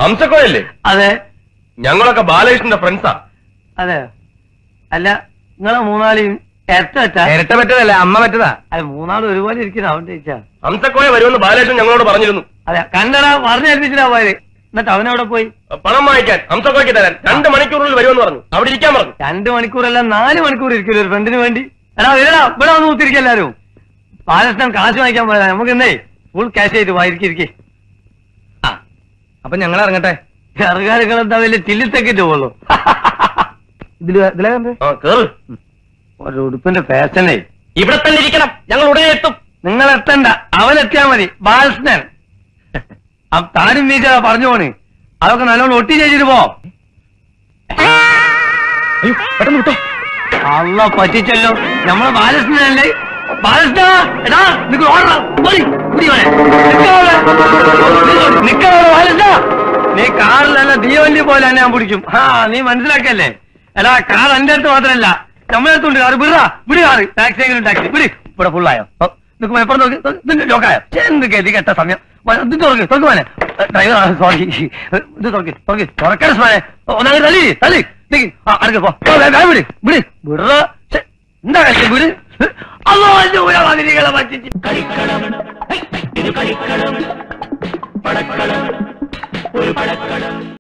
ഹംസക്കോയല്ലേ അതെ ഞങ്ങളൊക്കെ ബാലകൃഷ്ണന്റെ ഫ്രണ്ട്സാ അതെ അല്ല നിങ്ങളെ മൂന്നാളിയും ഇരട്ട ഇരട്ട പറ്റതല്ല അമ്മ പറ്റതാ അല്ല മൂന്നാളും ഒരുപോലെ ഇരിക്കുന്ന അവൻ ചോദിച്ചാ ഹംസക്കോയ വരുമെന്ന് ബാലകൃഷ്ണൻ ഞങ്ങളോട് പറഞ്ഞിരുന്നു അതെ കണ്ടടാ പറഞ്ഞേൽപ്പിച്ചിട്ടാ പോയത് എന്നിട്ട് അവനവിടെ പോയി പണം വാങ്ങിക്കാൻ ഹംസക്കോയ്ക്ക് തരാൻ രണ്ട് മണിക്കൂറിൽ വരുമെന്ന് പറഞ്ഞു അവിടെ ഇരിക്കാൻ പറഞ്ഞു രണ്ട് മണിക്കൂറല്ല നാല് മണിക്കൂർ ഇരിക്കില്ല ഒരു ഫ്രണ്ടിന് വേണ്ടി എടാ വരടാ ഇവിടെ വന്ന് കുത്തിരിക്കുക എല്ലാരും ബാലകൃഷ്ണൻ കാശ് വാങ്ങിക്കാൻ പോയതാ നമുക്ക് എന്നേ ഫുൾ ക്യാഷ് ചെയ്ത് വായിരിക്കും ഇരിക്കേ അപ്പൊ ഞങ്ങൾ ഇറങ്ങട്ടെ ചെറുകാരുകൾ എന്താ വലിയ ചില്ലിത്തെക്കിട്ട് പോകുള്ളൂ ഇതില് ഇതിലെ കണ്ടേ ആ കേറ് ഒരു ഉടുപ്പിന്റെ ഫാഷനേ ഇവിടെ തന്നെ ഇരിക്കണം ഞങ്ങൾ ഉടനെ എത്തും നിങ്ങൾ എത്തണ്ട അവൻ എത്തിയാ മതി ബാലകൃഷ്ണൻ ആ താനും വീച്ചാ പറഞ്ഞു പോണ് അതൊക്കെ നല്ലോണം ഒട്ടി ചെയ്തിട്ട് പോ അയ്യോ പെട്ടെന്ന് വിട്ടോ അല്ല പറ്റിച്ചല്ലോ നമ്മളെ ബാലകൃഷ്ണനല്ലേ ബാലകൃഷ്ണ എടാ നിനക്ക് ഓടണം പോയി, പിടി അവനെ. നിക്കവിടെ. നിക്കവിടെ ബാലകൃഷ്ണ നീ കാറിലല്ല ദീവല്ലി പോലെ തന്നെ ഞാൻ പിടിക്കും ആ നീ മനസ്സിലാക്കല്ലേ എടാ കാർ എന്റെ അടുത്ത് മാത്രമല്ല നമ്മളെ അടുത്തുണ്ട് കാറ് വിടാ വിടി കാറ് ടാക്സി എങ്കിലും ടാക്സി വിടി ഇവിടെ ഫുള്ളായോ നിൽക്കുമ്പോ എപ്പോഴും നോക്കി ഇതിന്റെ ലോക്കായോ എന്ത് ഗതി കെട്ട സമയം വ- ഇത് തുറക്ക് തുറക്ക് മോനെ ഡ്രൈവർ സോറി ഇത് തുറക്ക് തുറക്ക് തുറക്കാൻ സ്മാനെ ഒന്നാമത് തള്ളി തള്ളി നിക്ക്. ആ അടുക്ക പോ ഓ, വേ- വേഗം വിട് വിട് വിടറ എന്താ കളിച്ച വിട് അല്ലോ എന്റെ ഊരാതിരികളെ പറ്റിച്ച്